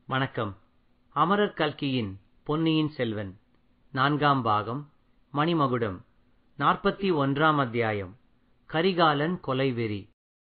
வணக்கம் அமரர் கல்கியின் பொன்னியின் செல்வன் நான்காம் பாகம் மணிமகுடம் நாற்பத்தி ஒன்றாம் அத்தியாயம் கரிகாலன் கொலைவெறி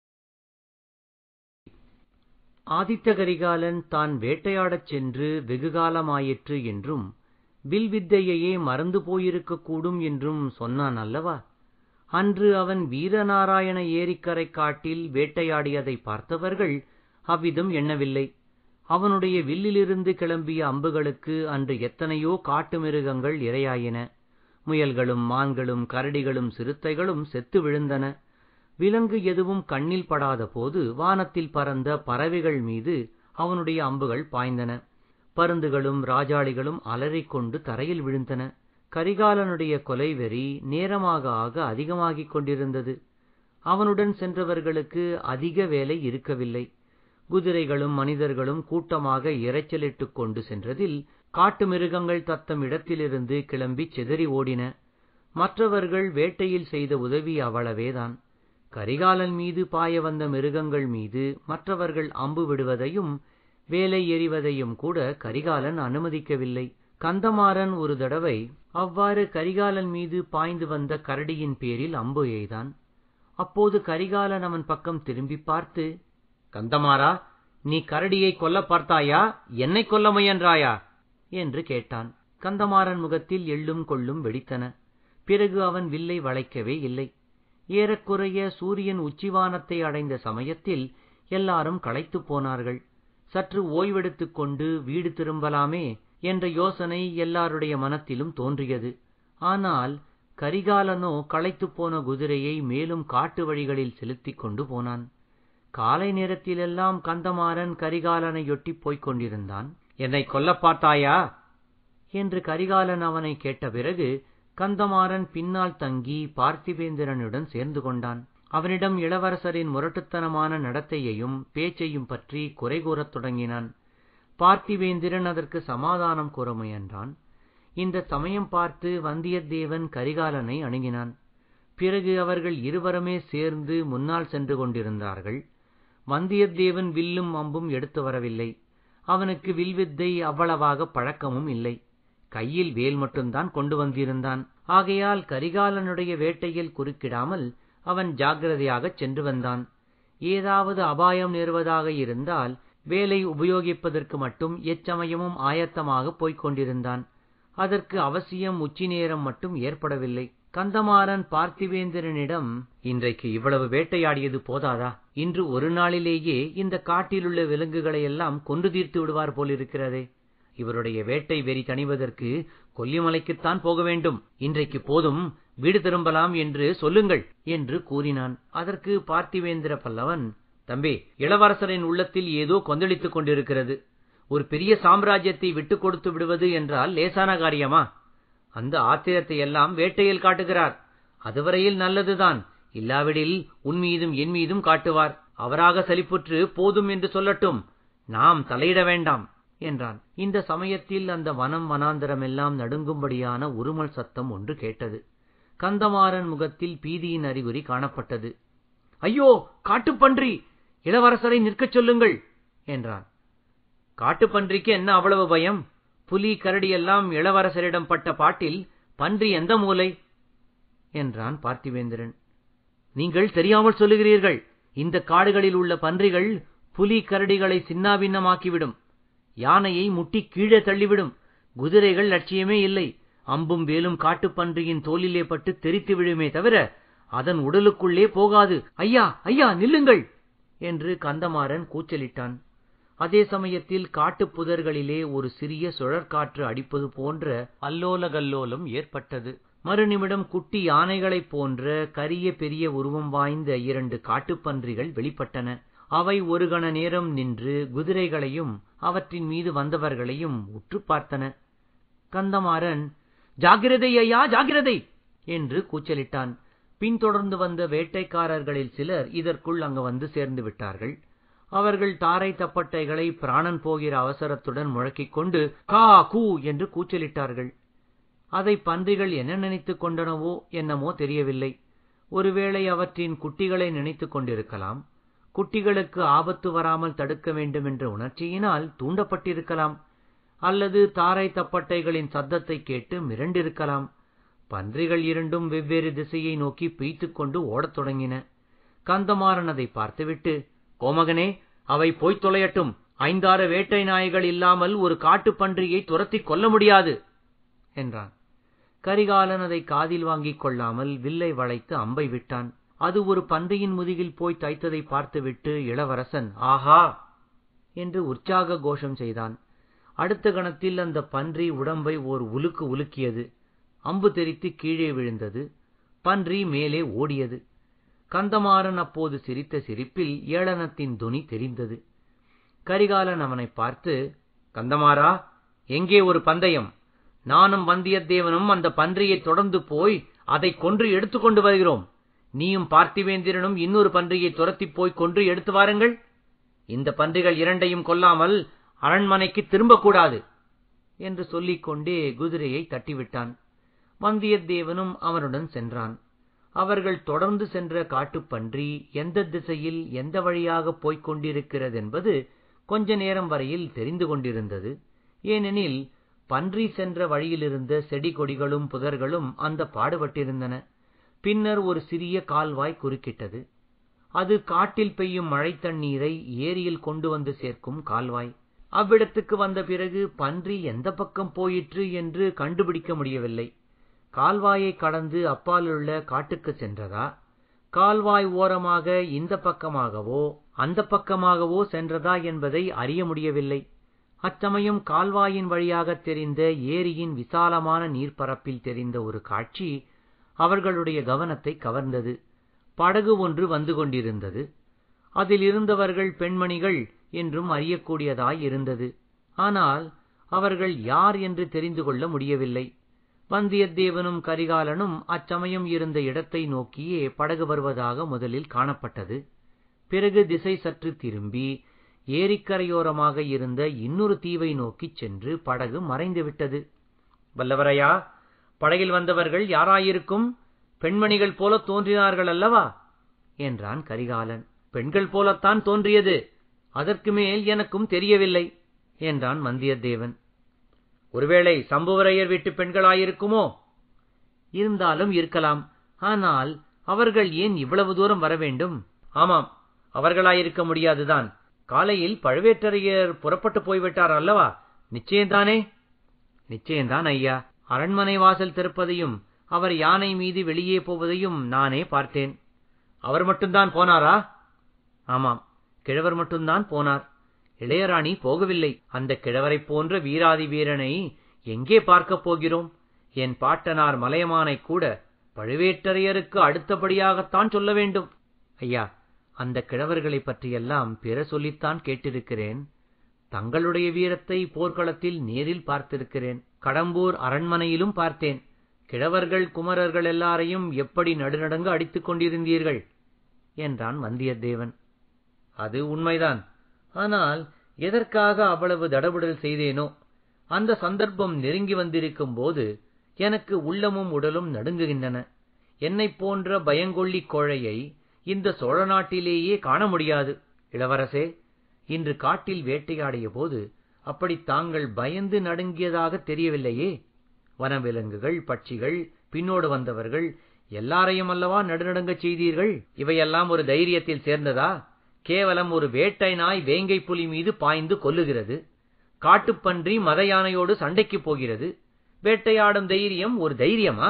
ஆதித்த கரிகாலன் தான் வேட்டையாடச் சென்று வெகுகாலமாயிற்று என்றும் வில்வித்தையையே மறந்து போயிருக்கக்கூடும் என்றும் சொன்னான் அல்லவா அன்று அவன் வீரநாராயண ஏரிக்கரை காட்டில் வேட்டையாடியதை பார்த்தவர்கள் அவ்விதம் எண்ணவில்லை அவனுடைய வில்லிலிருந்து கிளம்பிய அம்புகளுக்கு அன்று எத்தனையோ காட்டு மிருகங்கள் இரையாயின முயல்களும் மான்களும் கரடிகளும் சிறுத்தைகளும் செத்து விழுந்தன விலங்கு எதுவும் கண்ணில் படாத போது வானத்தில் பறந்த பறவைகள் மீது அவனுடைய அம்புகள் பாய்ந்தன பருந்துகளும் ராஜாளிகளும் அலறிக்கொண்டு தரையில் விழுந்தன கரிகாலனுடைய கொலைவெறி நேரமாக ஆக அதிகமாகிக் கொண்டிருந்தது அவனுடன் சென்றவர்களுக்கு அதிக வேலை இருக்கவில்லை குதிரைகளும் மனிதர்களும் கூட்டமாக இரைச்சலிட்டுக் கொண்டு சென்றதில் காட்டு மிருகங்கள் தத்தம் இடத்திலிருந்து கிளம்பி சிதறி ஓடின மற்றவர்கள் வேட்டையில் செய்த உதவி அவ்வளவேதான் கரிகாலன் மீது பாய வந்த மிருகங்கள் மீது மற்றவர்கள் அம்பு விடுவதையும் வேலை எறிவதையும் கூட கரிகாலன் அனுமதிக்கவில்லை கந்தமாறன் ஒரு தடவை அவ்வாறு கரிகாலன் மீது பாய்ந்து வந்த கரடியின் பேரில் அம்பு எய்தான் அப்போது கரிகாலன் அவன் பக்கம் திரும்பி பார்த்து கந்தமாறா நீ கரடியை கொல்ல பார்த்தாயா என்னை கொல்ல முயன்றாயா என்று கேட்டான் கந்தமாறன் முகத்தில் எள்ளும் கொள்ளும் வெடித்தன பிறகு அவன் வில்லை வளைக்கவே இல்லை ஏறக்குறைய சூரியன் உச்சிவானத்தை அடைந்த சமயத்தில் எல்லாரும் களைத்துப் போனார்கள் சற்று ஓய்வெடுத்துக் கொண்டு வீடு திரும்பலாமே என்ற யோசனை எல்லாருடைய மனத்திலும் தோன்றியது ஆனால் கரிகாலனோ களைத்துப் போன குதிரையை மேலும் காட்டு வழிகளில் செலுத்திக் கொண்டு போனான் காலை நேரத்திலெல்லாம் கந்தமாறன் கரிகாலனையொட்டிப் போய்க் கொண்டிருந்தான் என்னை கொல்லப் பார்த்தாயா என்று கரிகாலன் அவனை கேட்ட பிறகு கந்தமாறன் பின்னால் தங்கி பார்த்திபேந்திரனுடன் சேர்ந்து கொண்டான் அவனிடம் இளவரசரின் முரட்டுத்தனமான நடத்தையையும் பேச்சையும் பற்றி குறை கூறத் தொடங்கினான் பார்த்திவேந்திரன் அதற்கு சமாதானம் கூற முயன்றான் இந்த சமயம் பார்த்து வந்தியத்தேவன் கரிகாலனை அணுகினான் பிறகு அவர்கள் இருவருமே சேர்ந்து முன்னால் சென்று கொண்டிருந்தார்கள் வந்தியத்தேவன் வில்லும் அம்பும் எடுத்து வரவில்லை அவனுக்கு வில்வித்தை அவ்வளவாக பழக்கமும் இல்லை கையில் வேல் மட்டும்தான் கொண்டு வந்திருந்தான் ஆகையால் கரிகாலனுடைய வேட்டையில் குறுக்கிடாமல் அவன் ஜாக்கிரதையாகச் சென்று வந்தான் ஏதாவது அபாயம் நேர்வதாக இருந்தால் வேலை உபயோகிப்பதற்கு மட்டும் எச்சமயமும் ஆயத்தமாக போய்க் கொண்டிருந்தான் அதற்கு அவசியம் உச்சி நேரம் மட்டும் ஏற்படவில்லை கந்தமாறன் பார்த்திவேந்திரனிடம் இன்றைக்கு இவ்வளவு வேட்டையாடியது போதாதா இன்று ஒரு நாளிலேயே இந்த காட்டிலுள்ள விலங்குகளை எல்லாம் கொன்று தீர்த்து விடுவார் போலிருக்கிறதே இவருடைய வேட்டை வெறி தணிவதற்கு கொல்லிமலைக்குத்தான் போக வேண்டும் இன்றைக்கு போதும் வீடு திரும்பலாம் என்று சொல்லுங்கள் என்று கூறினான் அதற்கு பார்த்திவேந்திர பல்லவன் தம்பி இளவரசரின் உள்ளத்தில் ஏதோ கொந்தளித்துக் கொண்டிருக்கிறது ஒரு பெரிய சாம்ராஜ்யத்தை விட்டுக் கொடுத்து விடுவது என்றால் லேசான காரியமா அந்த ஆத்திரத்தை எல்லாம் வேட்டையில் காட்டுகிறார் அதுவரையில் நல்லதுதான் இல்லாவிடில் உன் மீதும் என் மீதும் காட்டுவார் அவராக சலிப்புற்று போதும் என்று சொல்லட்டும் நாம் தலையிட வேண்டாம் என்றான் இந்த சமயத்தில் அந்த வனம் வனாந்தரமெல்லாம் நடுங்கும்படியான உருமல் சத்தம் ஒன்று கேட்டது கந்தமாறன் முகத்தில் பீதியின் அறிகுறி காணப்பட்டது ஐயோ காட்டுப்பன்றி இளவரசரை நிற்கச் சொல்லுங்கள் என்றான் காட்டுப்பன்றிக்கு என்ன அவ்வளவு பயம் புலி கரடியெல்லாம் இளவரசரிடம் பட்ட பாட்டில் பன்றி எந்த மூலை என்றான் பார்த்திவேந்திரன் நீங்கள் தெரியாமல் சொல்லுகிறீர்கள் இந்த காடுகளில் உள்ள பன்றிகள் புலி கரடிகளை சின்னாபின்னமாக்கிவிடும் யானையை முட்டி கீழே தள்ளிவிடும் குதிரைகள் லட்சியமே இல்லை அம்பும் வேலும் காட்டுப்பன்றியின் தோலிலே பட்டு தெரித்து விழுமே தவிர அதன் உடலுக்குள்ளே போகாது ஐயா ஐயா நில்லுங்கள் என்று கந்தமாறன் கூச்சலிட்டான் அதே சமயத்தில் காட்டுப் புதர்களிலே ஒரு சிறிய சுழற்காற்று அடிப்பது போன்ற அல்லோல கல்லோலம் ஏற்பட்டது மறுநிமிடம் குட்டி யானைகளைப் போன்ற கரிய பெரிய உருவம் வாய்ந்த இரண்டு காட்டுப்பன்றிகள் வெளிப்பட்டன அவை ஒரு கண நேரம் நின்று குதிரைகளையும் அவற்றின் மீது வந்தவர்களையும் உற்று பார்த்தன கந்தமாறன் ஜாகிரதை ஐயா ஜாகிரதை என்று கூச்சலிட்டான் பின்தொடர்ந்து வந்த வேட்டைக்காரர்களில் சிலர் இதற்குள் அங்கு வந்து சேர்ந்து விட்டார்கள் அவர்கள் தாரை தப்பட்டைகளை பிராணன் போகிற அவசரத்துடன் முழக்கிக் கொண்டு கா கூ என்று கூச்சலிட்டார்கள் அதை பன்றிகள் என்ன நினைத்துக் கொண்டனவோ என்னமோ தெரியவில்லை ஒருவேளை அவற்றின் குட்டிகளை நினைத்துக் கொண்டிருக்கலாம் குட்டிகளுக்கு ஆபத்து வராமல் தடுக்க வேண்டும் என்ற உணர்ச்சியினால் தூண்டப்பட்டிருக்கலாம் அல்லது தாரை தப்பட்டைகளின் சத்தத்தை கேட்டு மிரண்டிருக்கலாம் பன்றிகள் இரண்டும் வெவ்வேறு திசையை நோக்கி பீய்த்துக் கொண்டு ஓடத் தொடங்கின கந்தமாறன் அதை பார்த்துவிட்டு கோமகனே அவை போய்த் தொலையட்டும் ஐந்தாறு வேட்டை நாய்கள் இல்லாமல் ஒரு காட்டுப் பன்றியை துரத்திக் கொல்ல முடியாது என்றான் கரிகாலன் அதை காதில் வாங்கிக் கொள்ளாமல் வில்லை வளைத்து அம்பை விட்டான் அது ஒரு பன்றியின் முதுகில் போய் தைத்ததை பார்த்துவிட்டு இளவரசன் ஆஹா என்று உற்சாக கோஷம் செய்தான் அடுத்த கணத்தில் அந்த பன்றி உடம்பை ஓர் உலுக்கு உலுக்கியது அம்பு தெரித்து கீழே விழுந்தது பன்றி மேலே ஓடியது கந்தமாறன் அப்போது சிரித்த சிரிப்பில் ஏளனத்தின் துனி தெரிந்தது கரிகாலன் அவனை பார்த்து கந்தமாறா எங்கே ஒரு பந்தயம் நானும் வந்தியத்தேவனும் அந்த பன்றியை தொடர்ந்து போய் அதை கொன்று எடுத்துக்கொண்டு வருகிறோம் நீயும் பார்த்திவேந்திரனும் இன்னொரு பன்றியை துரத்திப் போய் கொன்று எடுத்து வாருங்கள் இந்த பன்றிகள் இரண்டையும் கொல்லாமல் அரண்மனைக்கு திரும்பக்கூடாது என்று சொல்லிக் கொண்டே குதிரையை தட்டிவிட்டான் வந்தியத்தேவனும் அவனுடன் சென்றான் அவர்கள் தொடர்ந்து சென்ற காட்டுப்பன்றி எந்த திசையில் எந்த வழியாக போய்க் கொண்டிருக்கிறதென்பது கொஞ்ச நேரம் வரையில் தெரிந்து கொண்டிருந்தது ஏனெனில் பன்றி சென்ற வழியிலிருந்த செடி கொடிகளும் புதர்களும் அந்த பாடுபட்டிருந்தன பின்னர் ஒரு சிறிய கால்வாய் குறுக்கிட்டது அது காட்டில் பெய்யும் மழை தண்ணீரை ஏரியில் கொண்டு வந்து சேர்க்கும் கால்வாய் அவ்விடத்துக்கு வந்த பிறகு பன்றி எந்த பக்கம் போயிற்று என்று கண்டுபிடிக்க முடியவில்லை கால்வாயை கடந்து அப்பாலுள்ள காட்டுக்கு சென்றதா கால்வாய் ஓரமாக இந்த பக்கமாகவோ அந்த பக்கமாகவோ சென்றதா என்பதை அறிய முடியவில்லை அச்சமயம் கால்வாயின் வழியாக தெரிந்த ஏரியின் விசாலமான நீர்ப்பரப்பில் தெரிந்த ஒரு காட்சி அவர்களுடைய கவனத்தை கவர்ந்தது படகு ஒன்று வந்து கொண்டிருந்தது அதில் இருந்தவர்கள் பெண்மணிகள் என்றும் அறியக்கூடியதாய் இருந்தது ஆனால் அவர்கள் யார் என்று தெரிந்து கொள்ள முடியவில்லை வந்தியத்தேவனும் கரிகாலனும் அச்சமயம் இருந்த இடத்தை நோக்கியே படகு வருவதாக முதலில் காணப்பட்டது பிறகு திசை சற்று திரும்பி ஏரிக்கரையோரமாக இருந்த இன்னொரு தீவை நோக்கிச் சென்று படகு மறைந்துவிட்டது வல்லவரையா படகில் வந்தவர்கள் யாராயிருக்கும் பெண்மணிகள் போல தோன்றினார்கள் அல்லவா என்றான் கரிகாலன் பெண்கள் போலத்தான் தோன்றியது அதற்கு மேல் எனக்கும் தெரியவில்லை என்றான் வந்தியத்தேவன் ஒருவேளை சம்புவரையர் வீட்டு பெண்களாயிருக்குமோ இருந்தாலும் இருக்கலாம் ஆனால் அவர்கள் ஏன் இவ்வளவு தூரம் வர வேண்டும் ஆமாம் அவர்களாயிருக்க முடியாதுதான் காலையில் பழுவேட்டரையர் புறப்பட்டு போய்விட்டார் அல்லவா நிச்சயம்தானே நிச்சயம்தான் ஐயா அரண்மனை வாசல் திறப்பதையும் அவர் யானை மீது வெளியே போவதையும் நானே பார்த்தேன் அவர் மட்டும்தான் போனாரா ஆமாம் கிழவர் மட்டும்தான் போனார் இளையராணி போகவில்லை அந்த கிழவரைப் போன்ற வீராதி வீரனை எங்கே பார்க்கப் போகிறோம் என் பாட்டனார் மலையமானை கூட பழுவேட்டரையருக்கு அடுத்தபடியாகத்தான் சொல்ல வேண்டும் ஐயா அந்த கிழவர்களைப் பற்றியெல்லாம் பிற சொல்லித்தான் கேட்டிருக்கிறேன் தங்களுடைய வீரத்தை போர்க்களத்தில் நேரில் பார்த்திருக்கிறேன் கடம்பூர் அரண்மனையிலும் பார்த்தேன் கிழவர்கள் குமரர்கள் எல்லாரையும் எப்படி நடுநடுங்க அடித்துக் கொண்டிருந்தீர்கள் என்றான் வந்தியத்தேவன் அது உண்மைதான் ஆனால் எதற்காக அவ்வளவு தடபுடல் செய்தேனோ அந்த சந்தர்ப்பம் நெருங்கி வந்திருக்கும் போது எனக்கு உள்ளமும் உடலும் நடுங்குகின்றன என்னைப் போன்ற பயங்கொள்ளி கோழையை இந்த சோழ நாட்டிலேயே காண முடியாது இளவரசே இன்று காட்டில் வேட்டையாடிய போது அப்படி தாங்கள் பயந்து நடுங்கியதாக தெரியவில்லையே வனவிலங்குகள் பட்சிகள் பின்னோடு வந்தவர்கள் எல்லாரையும் அல்லவா நடுநடுங்கச் செய்தீர்கள் இவையெல்லாம் ஒரு தைரியத்தில் சேர்ந்ததா கேவலம் ஒரு வேட்டை நாய் வேங்கை புலி மீது பாய்ந்து கொல்லுகிறது காட்டுப்பன்றி மத யானையோடு சண்டைக்கு போகிறது வேட்டையாடும் தைரியம் ஒரு தைரியமா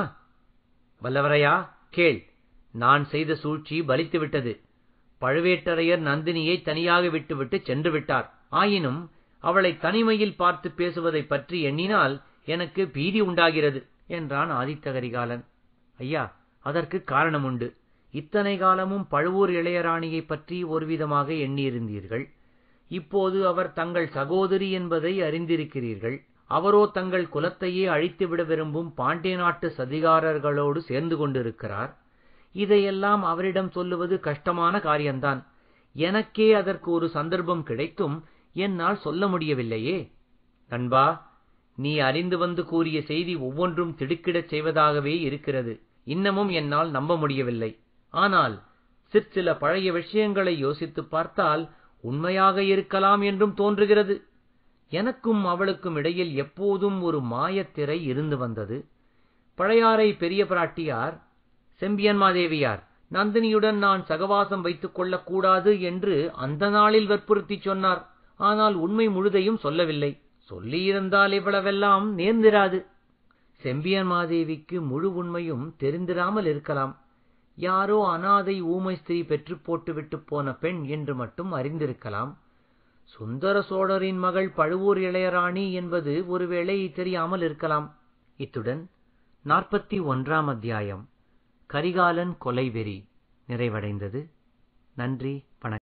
வல்லவரையா கேள் நான் செய்த சூழ்ச்சி பலித்து விட்டது பழுவேட்டரையர் நந்தினியை தனியாக விட்டுவிட்டு சென்று விட்டார் ஆயினும் அவளை தனிமையில் பார்த்து பேசுவதைப் பற்றி எண்ணினால் எனக்கு பீதி உண்டாகிறது என்றான் ஆதித்த கரிகாலன் ஐயா அதற்கு காரணம் உண்டு இத்தனை காலமும் பழுவூர் இளையராணியைப் பற்றி ஒருவிதமாக எண்ணியிருந்தீர்கள் இப்போது அவர் தங்கள் சகோதரி என்பதை அறிந்திருக்கிறீர்கள் அவரோ தங்கள் குலத்தையே அழித்துவிட விரும்பும் பாண்டிய நாட்டு சதிகாரர்களோடு சேர்ந்து கொண்டிருக்கிறார் இதையெல்லாம் அவரிடம் சொல்லுவது கஷ்டமான காரியம்தான் எனக்கே அதற்கு ஒரு சந்தர்ப்பம் கிடைத்தும் என்னால் சொல்ல முடியவில்லையே நண்பா நீ அறிந்து வந்து கூறிய செய்தி ஒவ்வொன்றும் திடுக்கிடச் செய்வதாகவே இருக்கிறது இன்னமும் என்னால் நம்ப முடியவில்லை ஆனால் சிற்சில பழைய விஷயங்களை யோசித்துப் பார்த்தால் உண்மையாக இருக்கலாம் என்றும் தோன்றுகிறது எனக்கும் அவளுக்கும் இடையில் எப்போதும் ஒரு மாயத்திரை இருந்து வந்தது பழையாறை பெரிய பிராட்டியார் செம்பியன்மாதேவியார் நந்தினியுடன் நான் சகவாசம் வைத்துக் கொள்ளக் கூடாது என்று அந்த நாளில் வற்புறுத்திச் சொன்னார் ஆனால் உண்மை முழுதையும் சொல்லவில்லை சொல்லியிருந்தால் இவ்வளவெல்லாம் நேர்ந்திராது செம்பியன் மாதேவிக்கு முழு உண்மையும் தெரிந்திராமல் இருக்கலாம் யாரோ அனாதை ஊமை ஸ்திரீ பெற்றுப் போட்டுவிட்டு போன பெண் என்று மட்டும் அறிந்திருக்கலாம் சுந்தர சோழரின் மகள் பழுவூர் இளையராணி என்பது ஒருவேளை தெரியாமல் இருக்கலாம் இத்துடன் நாற்பத்தி ஒன்றாம் அத்தியாயம் கரிகாலன் கொலைவெறி நிறைவடைந்தது நன்றி வணக்கம்